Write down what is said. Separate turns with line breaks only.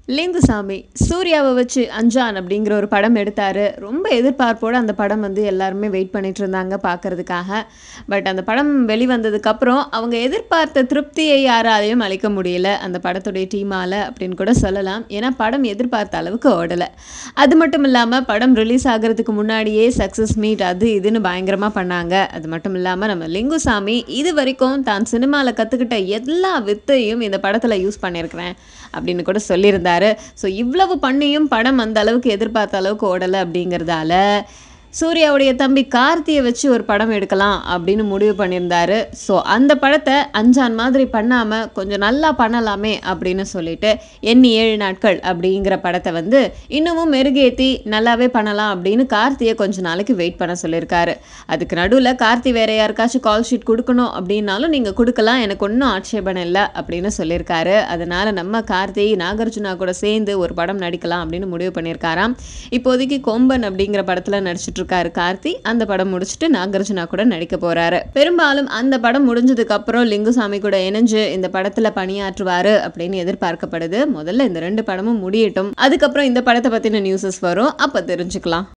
லிங்குசாமி சூர்யாவை வச்சு அஞ்சான் அப்படிங்கிற ஒரு படம் எடுத்தார் ரொம்ப எதிர்பார்ப்போடு அந்த படம் வந்து எல்லாருமே வெயிட் பண்ணிட்டு இருந்தாங்க பார்க்கறதுக்காக பட் அந்த படம் வெளிவந்ததுக்கப்புறம் அவங்க எதிர்பார்த்த திருப்தியை யாராலையும் அளிக்க முடியல அந்த படத்துடைய டீமால் அப்படின்னு கூட சொல்லலாம் ஏன்னா படம் எதிர்பார்த்த அளவுக்கு ஓடலை அது மட்டும் இல்லாமல் படம் ரிலீஸ் ஆகிறதுக்கு முன்னாடியே சக்ஸஸ் மீட் அது இதுன்னு பயங்கரமாக பண்ணாங்க அது மட்டும் இல்லாமல் நம்ம லிங்குசாமி இது வரைக்கும் தான் சினிமாவில் கற்றுக்கிட்ட எல்லா வித்தையும் இந்த படத்தில் யூஸ் பண்ணியிருக்கிறேன் அப்படின்னு கூட சொல்லியிருந்தாரு ஸோ இவ்வளவு பண்ணியும் படம் அந்த அளவுக்கு எதிர்பார்த்த அளவுக்கு ஓடலை அப்படிங்கிறதால சூர்யாவுடைய தம்பி கார்த்தியை வச்சு ஒரு படம் எடுக்கலாம் அப்படின்னு முடிவு பண்ணியிருந்தாரு ஸோ அந்த படத்தை அஞ்சான் மாதிரி பண்ணாமல் கொஞ்சம் நல்லா பண்ணலாமே அப்படின்னு சொல்லிட்டு எண்ணி ஏழு நாட்கள் அப்படிங்கிற படத்தை வந்து இன்னமும் மெருகேற்றி நல்லாவே பண்ணலாம் அப்படின்னு கார்த்தியை கொஞ்ச நாளைக்கு வெயிட் பண்ண சொல்லியிருக்காரு அதுக்கு நடுவில் கார்த்தி வேற யாருக்காச்சும் கால் ஷீட் கொடுக்கணும் அப்படின்னாலும் நீங்கள் கொடுக்கலாம் எனக்கு ஒன்றும் ஆட்சேபணம் இல்லை அப்படின்னு சொல்லியிருக்காரு அதனால நம்ம கார்த்தி நாகார்ஜுனா கூட சேர்ந்து ஒரு படம் நடிக்கலாம் அப்படின்னு முடிவு பண்ணியிருக்காராம் இப்போதைக்கு கொம்பன் அப்படிங்கிற படத்தில் நடிச்சிட்டு இருக்காரு கார்த்தி அந்த படம் முடிச்சுட்டு நாகார்ஜுனா கூட நடிக்க போறாரு பெரும்பாலும் அந்த படம் முடிஞ்சதுக்கு அப்புறம் லிங்குசாமி கூட இணைஞ்சு இந்த படத்துல பணியாற்றுவாரு அப்படின்னு எதிர்பார்க்கப்படுது முதல்ல இந்த ரெண்டு படமும் முடியட்டும் அதுக்கப்புறம் இந்த படத்தை பத்தின நியூஸஸ் வரும் அப்ப தெரிஞ்சுக்கலாம்